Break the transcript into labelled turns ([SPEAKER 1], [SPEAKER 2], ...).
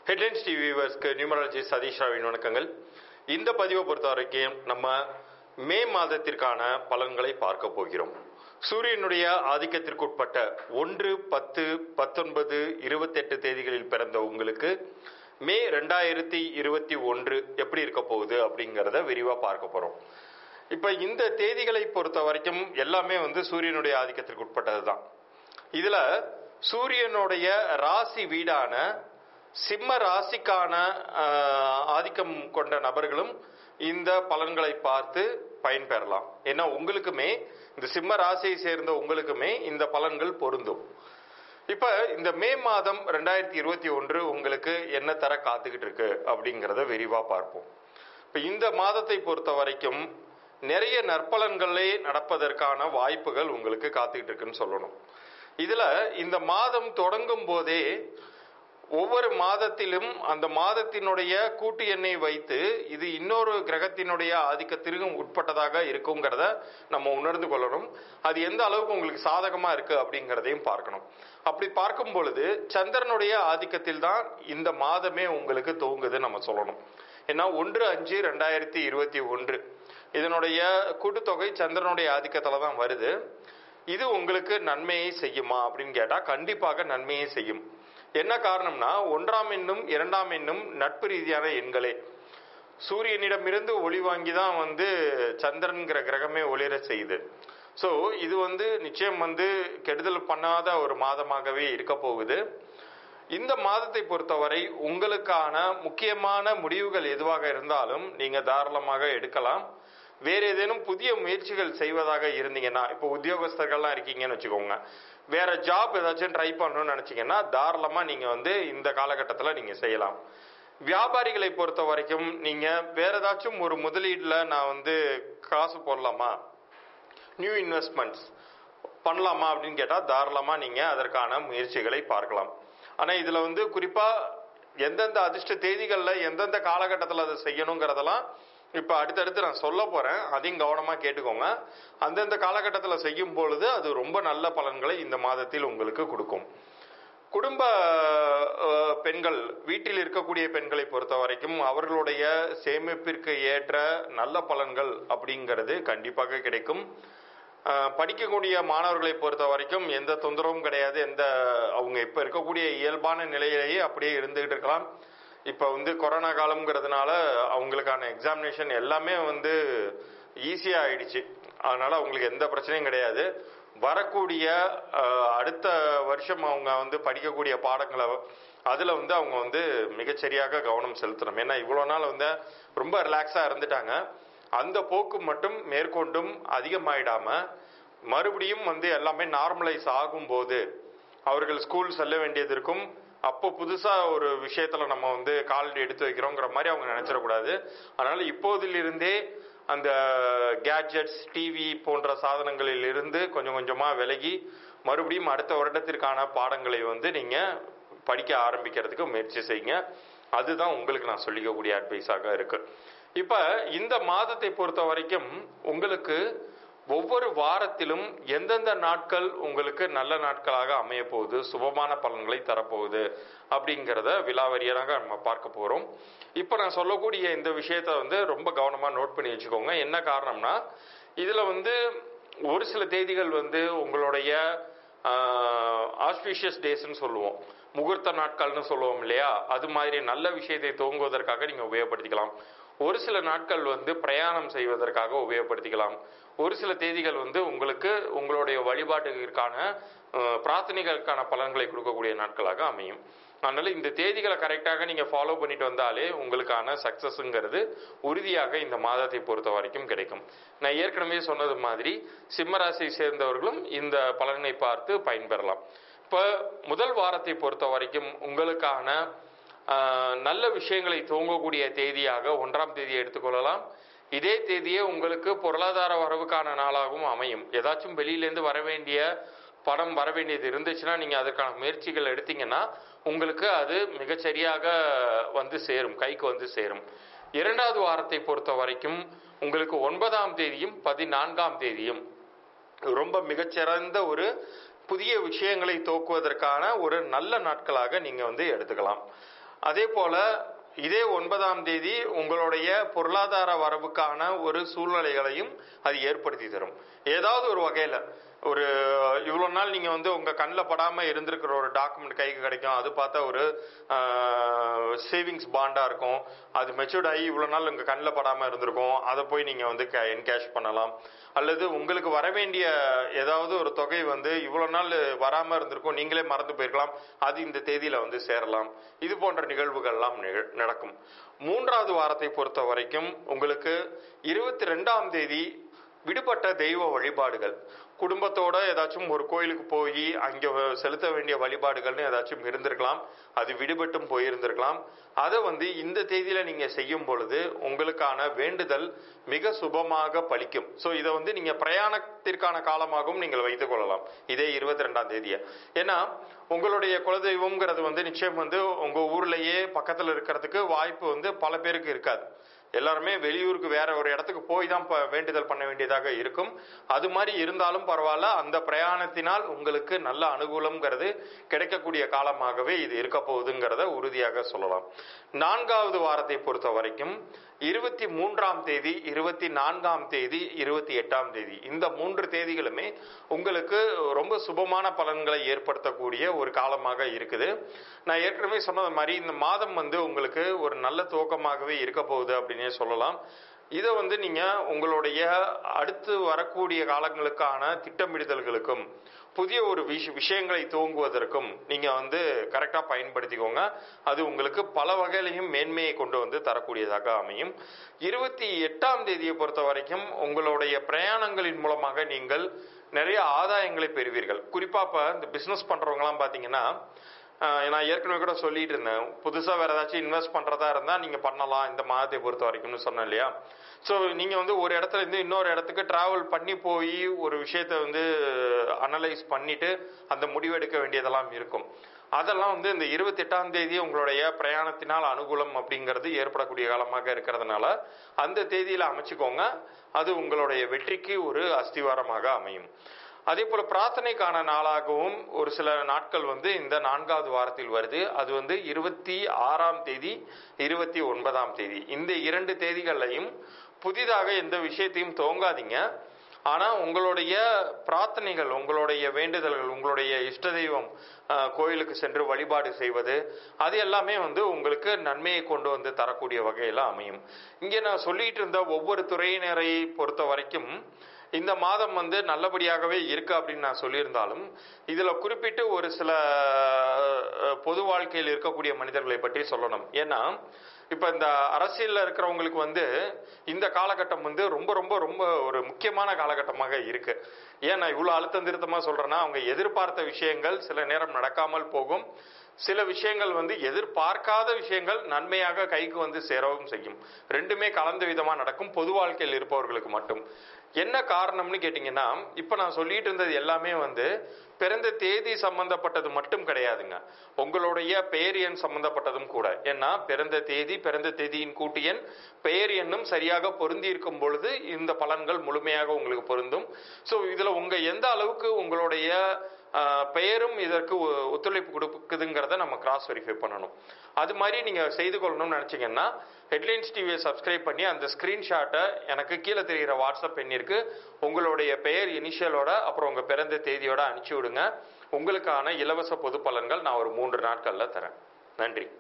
[SPEAKER 1] headlines TV வியூவர்ஸ்க்கு numerology Satish ராவின் வணக்கங்கள் இந்த பதிவை பொறுத்த வரைக்கும் நம்ம மே மாதத்திற்கான பலன்களை பார்க்க போகிறோம் சூரியனுடைய ஆதிக்கத்திற்குட்பட்ட ஒன்று பத்து பத்தொன்பது இருபத்தெட்டு தேதிகளில் பிறந்த உங்களுக்கு மே ரெண்டாயிரத்தி இருபத்தி ஒன்று எப்படி இருக்க போகுது அப்படிங்கிறத விரிவாக பார்க்க போகிறோம் இப்போ இந்த தேதிகளை பொறுத்த வரைக்கும் எல்லாமே வந்து சூரியனுடைய ஆதிக்கத்திற்கு உட்பட்டது தான் இதில் சூரியனுடைய ராசி வீடான சிம்ம ராசிக்கான ஆஹ், ஆதிக்கம் கொண்ட நபர்களும் இந்த பலன்களை பார்த்து பயன்பெறலாம் ஏன்னா உங்களுக்குமே இந்த சிம்ம ராசியை சேர்ந்த உங்களுக்குமே இந்த பலன்கள் பொருந்தும் இப்ப இந்த மே மாதம் ரெண்டாயிரத்தி இருபத்தி ஒன்று உங்களுக்கு என்ன தர காத்துக்கிட்டு இருக்கு அப்படிங்கிறத விரிவா பார்ப்போம் இப்ப இந்த மாதத்தை பொறுத்த வரைக்கும் நிறைய நற்பலன்களே நடப்பதற்கான வாய்ப்புகள் உங்களுக்கு காத்துக்கிட்டு இருக்குன்னு சொல்லணும் இதுல இந்த மாதம் தொடங்கும் போதே ஒவ்வொரு மாதத்திலும் அந்த மாதத்தினுடைய கூட்டு எண்ணை வைத்து இது இன்னொரு கிரகத்தினுடைய ஆதிக்கத்திற்கும் உட்பட்டதாக இருக்குங்கிறத நம்ம உணர்ந்து கொள்ளணும் அது எந்த அளவுக்கு உங்களுக்கு சாதகமா இருக்கு அப்படிங்கிறதையும் பார்க்கணும் அப்படி பார்க்கும் பொழுது சந்திரனுடைய ஆதிக்கத்தில் தான் இந்த மாதமே உங்களுக்கு துவங்குது நம்ம சொல்லணும் ஏன்னா ஒன்று அஞ்சு ரெண்டாயிரத்தி இருபத்தி ஒன்று இதனுடைய கூட்டுத்தொகை சந்திரனுடைய ஆதிக்கத்துல தான் வருது இது உங்களுக்கு நன்மையை செய்யுமா அப்படின்னு கேட்டா கண்டிப்பாக நன்மையை செய்யும் என்ன காரணம்னா ஒன்றாம் எண்ணும் இரண்டாம் எண்ணும் நட்பு ரீதியான எண்களே சூரியனிடமிருந்து ஒளி வாங்கி தான் வந்து சந்திரன்கிற கிரகமே ஒளிர செய்யுது ஸோ இது வந்து நிச்சயம் வந்து கெடுதல் பண்ணாத ஒரு மாதமாகவே இருக்க போகுது இந்த மாதத்தை பொறுத்தவரை உங்களுக்கான முக்கியமான முடிவுகள் எதுவாக இருந்தாலும் நீங்க தாராளமாக எடுக்கலாம் வேற ஏதேனும் புதிய முயற்சிகள் செய்வதாக இருந்தீங்கன்னா இப்போ உத்தியோகஸ்தர்கள்லாம் இருக்கீங்கன்னு வச்சுக்கோங்க வேற ஜாப் ஏதாச்சும் ட்ரை பண்ணணும்னு நினைச்சீங்கன்னா தாராளமா நீங்க வந்து இந்த காலகட்டத்தில் நீங்க செய்யலாம் வியாபாரிகளை பொறுத்த வரைக்கும் நீங்க வேற ஏதாச்சும் ஒரு முதலீடுல நான் வந்து காசு போடலாமா நியூ இன்வெஸ்ட்மெண்ட்ஸ் பண்ணலாமா அப்படின்னு கேட்டால் தாராளமாக நீங்கள் அதற்கான முயற்சிகளை பார்க்கலாம் ஆனால் இதில் வந்து குறிப்பாக எந்தெந்த அதிர்ஷ்ட தேதிகளில் எந்தெந்த காலகட்டத்தில் அதை செய்யணுங்கிறதெல்லாம் இப்போ அடுத்தடுத்து நான் சொல்ல போகிறேன் அதையும் கவனமாக கேட்டுக்கோங்க அந்தந்த காலகட்டத்தில் செய்யும் பொழுது அது ரொம்ப நல்ல பலன்களை இந்த மாதத்தில் உங்களுக்கு கொடுக்கும் குடும்ப அஹ், பெண்கள் வீட்டில் இருக்கக்கூடிய பெண்களை பொறுத்த வரைக்கும் அவர்களுடைய சேமிப்பிற்கு ஏற்ற நல்ல பலன்கள் அப்படிங்கிறது கண்டிப்பாக கிடைக்கும் அஹ், படிக்கக்கூடிய மாணவர்களை பொறுத்த வரைக்கும் எந்த தொந்தரவும் கிடையாது எந்த அவங்க இப்போ இருக்கக்கூடிய இயல்பான நிலையிலேயே அப்படியே இருந்துகிட்டு இருக்கலாம் இப்போ வந்து கொரோனா காலம்ங்கிறதுனால அவங்களுக்கான எக்ஸாமினேஷன் எல்லாமே வந்து ஈஸியாக ஆயிடுச்சு அதனால அவங்களுக்கு எந்த பிரச்சனையும் கிடையாது வரக்கூடிய அஹ், அடுத்த வருஷம் அவங்க வந்து படிக்கக்கூடிய பாடங்களை அதில் வந்து அவங்க வந்து மிகச்சரியாக கவனம் செலுத்தணும் ஏன்னா இவ்வளோ நாள் வந்து ரொம்ப ரிலாக்ஸாக இருந்துட்டாங்க அந்த போக்கு மட்டும் மேற்கொண்டும் அதிகமாயிடாம மறுபடியும் வந்து எல்லாமே நார்மலைஸ் ஆகும்போது அவர்கள் ஸ்கூல் செல்ல வேண்டியது இருக்கும் அப்போ புதுசா ஒரு விஷயத்துல நம்ம வந்து கால் எடுத்து வைக்கிறோங்கிற மாதிரி அவங்க நினைச்சிடக்கூடாது அதனால இப்போதிலிருந்தே அந்த கேட்ஜெட்ஸ் டிவி போன்ற சாதனங்களில் இருந்து கொஞ்சம் கொஞ்சமா விலகி மறுபடியும் அடுத்த வருடத்திற்கான பாடங்களை வந்து நீங்க படிக்க ஆரம்பிக்கிறதுக்கு முயற்சி செய்யுங்க அதுதான் உங்களுக்கு நான் சொல்லிக்கக்கூடிய அட்வைஸாக இருக்கு இப்ப இந்த மாதத்தை பொறுத்த வரைக்கும் உங்களுக்கு ஒவ்வொரு வாரத்திலும் எந்தெந்த நாட்கள் உங்களுக்கு நல்ல நாட்களாக அமைய போகுது சுபமான பலன்களை தரப்போகுது அப்படிங்கிறத விலாவரியாக நம்ம பார்க்க போறோம் இப்போ நான் சொல்லக்கூடிய இந்த விஷயத்த வந்து ரொம்ப கவனமாக நோட் பண்ணி வச்சுக்கோங்க என்ன காரணம்னா இதுல வந்து ஒரு சில தேதிகள் வந்து உங்களுடைய ஆஸ்பீஷியஸ் டேஸ்ன்னு சொல்லுவோம் முகூர்த்த நாட்கள்னு சொல்லுவோம் இல்லையா அது மாதிரி நல்ல விஷயத்தை துவங்குவதற்காக நீங்க உபயோகப்படுத்திக்கலாம் ஒரு சில நாட்கள் வந்து பிரயாணம் செய்வதற்காக உபயோகப்படுத்திக்கலாம் ஒரு சில தேதிகள் வந்து உங்களுக்கு உங்களுடைய வழிபாட்டுக்கான அஹ், பிரார்த்தனைகளுக்கான பலன்களை கொடுக்கக்கூடிய நாட்களாக அமையும் அதனால இந்த தேதிகளை கரெக்டாக நீங்க ஃபாலோ பண்ணிட்டு வந்தாலே உங்களுக்கான சக்சஸ்ங்கிறது உறுதியாக இந்த மாதத்தை பொறுத்த வரைக்கும் கிடைக்கும் நான் ஏற்கனவே சொன்னது மாதிரி சிம்மராசியை சேர்ந்தவர்களும் இந்த பலனை பார்த்து பயன்பெறலாம் இப்ப முதல் வாரத்தை பொறுத்த வரைக்கும் உங்களுக்கான ஆஹ், நல்ல விஷயங்களை துவங்கக்கூடிய தேதியாக ஒன்றாம் தேதியை எடுத்துக்கொள்ளலாம் இதே தேதியே உங்களுக்கு பொருளாதார வரவுக்கான நாளாகவும் அமையும் ஏதாச்சும் வெளியிலேருந்து வர வேண்டிய பணம் வர வேண்டியது இருந்துச்சுன்னா நீங்க அதற்கான முயற்சிகள் எடுத்தீங்கன்னா உங்களுக்கு அது மிகச்சரியாக வந்து சேரும் கைக்கு வந்து சேரும் இரண்டாவது வாரத்தை பொறுத்த வரைக்கும் உங்களுக்கு ஒன்பதாம் தேதியும் பதினான்காம் தேதியும் ரொம்ப மிகச்சிறந்த ஒரு புதிய விஷயங்களை துவக்குவதற்கான ஒரு நல்ல நாட்களாக நீங்க வந்து எடுத்துக்கலாம் அதே போல இதே ஒன்பதாம் தேதி உங்களுடைய பொருளாதார வரவுக்கான ஒரு சூழ்நிலைகளையும் அது ஏற்படுத்தி தரும் ஏதாவது ஒரு வகையில் ஒரு இவ்வளோ நாள் நீங்கள் வந்து உங்கள் கண்ணில் படாமல் இருந்திருக்கிற ஒரு டாக்குமெண்ட் கைக்கு கிடைக்கும் அது பார்த்தா ஒரு சேவிங்ஸ் பாண்டாக இருக்கும் அது மெச்சூர்ட் ஆகி இவ்வளோ நாள் உங்கள் கண்ணில் படாமல் இருந்திருக்கும் அதை போய் நீங்கள் வந்து என்கேஷ் பண்ணலாம் அல்லது உங்களுக்கு வர வேண்டிய ஏதாவது ஒரு தொகை வந்து இவ்வளோ நாள் வராமல் இருந்திருக்கும் நீங்களே மறந்து போயிருக்கலாம் அது இந்த தேதியில் வந்து சேரலாம் இது போன்ற நிகழ்வுகள்லாம் நிகழ்- நடக்கும் மூன்றாவது வாரத்தை பொறுத்த வரைக்கும் உங்களுக்கு இருபத்தி ரெண்டாம் தேதி விடுபட்ட தெய்வ வழிபாடுகள் குடும்பத்தோட ஏதாச்சும் ஒரு கோயிலுக்கு போய் அங்கே செலுத்த வேண்டிய வழிபாடுகள்னு ஏதாச்சும் இருந்திருக்கலாம் அது விடுபட்டும் போயிருந்திருக்கலாம் அதை வந்து இந்த தேதியில நீங்க செய்யும் பொழுது உங்களுக்கான வேண்டுதல் மிக சுபமாக பலிக்கும் ஸோ இதை வந்து நீங்க பிரயாணத்திற்கான காலமாகவும் நீங்கள் வைத்துக் கொள்ளலாம் இதே இருபத்தி ரெண்டாம் தேதியை ஏன்னா உங்களுடைய குலதெய்வம்ங்கிறது வந்து நிச்சயம் வந்து உங்க ஊர்லயே பக்கத்துல இருக்கிறதுக்கு வாய்ப்பு வந்து பல பேருக்கு இருக்காது எல்லாருமே வெளியூருக்கு வேற ஒரு இடத்துக்கு போய் தான் ப- வேண்டுதல் பண்ண வேண்டியதாக இருக்கும் அது மாதிரி இருந்தாலும் பரவாயில்ல அந்த பிரயாணத்தினால் உங்களுக்கு நல்ல அனுகூலம்ங்கிறது கிடைக்கக்கூடிய காலமாகவே இது இருக்க போகுதுங்கிறத உறுதியாக சொல்லலாம் நான்காவது வாரத்தை பொறுத்த வரைக்கும் இருபத்தி மூன்றாம் தேதி இருபத்தி நான்காம் தேதி இருபத்தி எட்டாம் தேதி இந்த மூன்று தேதிகளுமே உங்களுக்கு ரொம்ப சுபமான பலன்களை ஏற்படுத்தக்கூடிய ஒரு காலமாக இருக்குது நான் ஏற்கனவே சொன்னது மாதிரி இந்த மாதம் வந்து உங்களுக்கு ஒரு நல்ல துவக்கமாகவே இருக்க போகுது அப்படின்னே சொல்லலாம் இதை வந்து நீங்க உங்களுடைய அடுத்து வரக்கூடிய காலங்களுக்கான திட்டமிடுதல்களுக்கும் புதிய ஒரு விஷ விஷயங்களை துவங்குவதற்கும் நீங்க வந்து கரெக்டா பயன்படுத்திக்கோங்க அது உங்களுக்கு பல வகையிலையும் மேன்மையை கொண்டு வந்து தரக்கூடியதாக அமையும் இருபத்தி எட்டாம் தேதியை பொறுத்த வரைக்கும் உங்களுடைய பிரயாணங்களின் மூலமாக நீங்கள் நிறைய ஆதாயங்களை பெறுவீர்கள் குறிப்பா இப்ப இந்த பிசினஸ் பண்றவங்கலாம் பாத்தீங்கன்னா ஆஹ் நான் ஏற்கனவே கூட சொல்லிட்டு இருந்தேன் புதுசா வேற ஏதாச்சும் இன்வெஸ்ட் பண்றதா இருந்தா நீங்க பண்ணலாம் இந்த மாதத்தை பொறுத்த வரைக்கும்னு சொன்னேன் இல்லையா ஸோ நீங்க வந்து ஒரு இடத்துல இருந்து இன்னொரு இடத்துக்கு டிராவல் பண்ணி போய் ஒரு விஷயத்த வந்து அனலைஸ் பண்ணிட்டு அந்த முடிவெடுக்க வேண்டியதெல்லாம் இருக்கும் அதெல்லாம் வந்து இந்த இருபத்தெட்டாம் தேதி உங்களுடைய பிரயாணத்தினால் அனுகூலம் அப்படிங்கிறது ஏற்படக்கூடிய காலமாக இருக்கிறதுனால அந்த தேதியில அமைச்சுக்கோங்க அது உங்களுடைய வெற்றிக்கு ஒரு அஸ்திவாரமாக அமையும் அதே போல பிரார்த்தனைக்கான நாளாகவும் ஒரு சில நாட்கள் வந்து இந்த நான்காவது வாரத்தில் வருது அது வந்து இருபத்தி ஆறாம் தேதி இருபத்தி ஒன்பதாம் தேதி இந்த இரண்டு தேதிகள்லையும் புதிதாக எந்த விஷயத்தையும் துவங்காதீங்க ஆனா உங்களுடைய பிரார்த்தனைகள் உங்களுடைய வேண்டுதல்கள் உங்களுடைய இஷ்ட தெய்வம் அஹ், கோயிலுக்கு சென்று வழிபாடு செய்வது அது எல்லாமே வந்து உங்களுக்கு நன்மையை கொண்டு வந்து தரக்கூடிய வகையில அமையும் இங்கே நான் சொல்லிட்டு இருந்த ஒவ்வொரு துறையினரை பொறுத்த வரைக்கும் இந்த மாதம் வந்து நல்லபடியாகவே இருக்கு அப்படின்னு நான் சொல்லியிருந்தாலும் இதுல குறிப்பிட்டு ஒரு சில அஹ், பொது வாழ்க்கையில் இருக்கக்கூடிய மனிதர்களை பற்றி சொல்லணும் ஏன்னா இப்ப இந்த அரசியல்ல இருக்கிறவங்களுக்கு வந்து இந்த காலகட்டம் வந்து ரொம்ப ரொம்ப ரொம்ப ஒரு முக்கியமான காலகட்டமாக இருக்கு ஏன் நான் இவ்வளவு அழுத்தம் திருத்தமா சொல்றேன்னா அவங்க எதிர்பார்த்த விஷயங்கள் சில நேரம் நடக்காமல் போகும் சில விஷயங்கள் வந்து எதிர்பார்க்காத விஷயங்கள் நன்மையாக கைக்கு வந்து சேரவும் செய்யும் ரெண்டுமே கலந்த விதமா நடக்கும் பொது வாழ்க்கையில் இருப்பவர்களுக்கு மட்டும் என்ன காரணம்னு கேட்டீங்கன்னா இப்ப நான் சொல்லிட்டு இருந்தது எல்லாமே வந்து பிறந்த தேதி சம்பந்தப்பட்டது மட்டும் கிடையாதுங்க உங்களுடைய பெயர் எண் சம்பந்தப்பட்டதும் கூட ஏன்னா பிறந்த தேதி பிறந்த தேதியின் கூட்டு எண் பெயர் எண்ணும் சரியாக பொருந்தி இருக்கும் பொழுது இந்த பலன்கள் முழுமையாக உங்களுக்கு பொருந்தும் ஸோ இதுல உங்க எந்த அளவுக்கு உங்களுடைய ஆஹ், பெயரும் இதற்கு ஒ- ஒத்துழைப்பு கொடுக்குதுங்கிறத நம்ம கிராஸ் வெரிஃபை பண்ணணும் அது மாதிரி நீங்க செய்து கொள்ளணும்னு நினைச்சீங்கன்னா ஹெட்லைன்ஸ் டிவியை சப்ஸ்கிரைப் பண்ணி அந்த ஸ்கிரீன்ஷாட்டை எனக்கு கீழே தெரிகிற வாட்ஸ்அப் எண்ணிற்கு உங்களுடைய பெயர் இனிஷியலோட அப்புறம் உங்க பிறந்த தேதியோட அனுப்பிச்சி விடுங்க உங்களுக்கான இலவச பொது பலன்கள் நான் ஒரு மூன்று நாட்கள்ல தரேன் நன்றி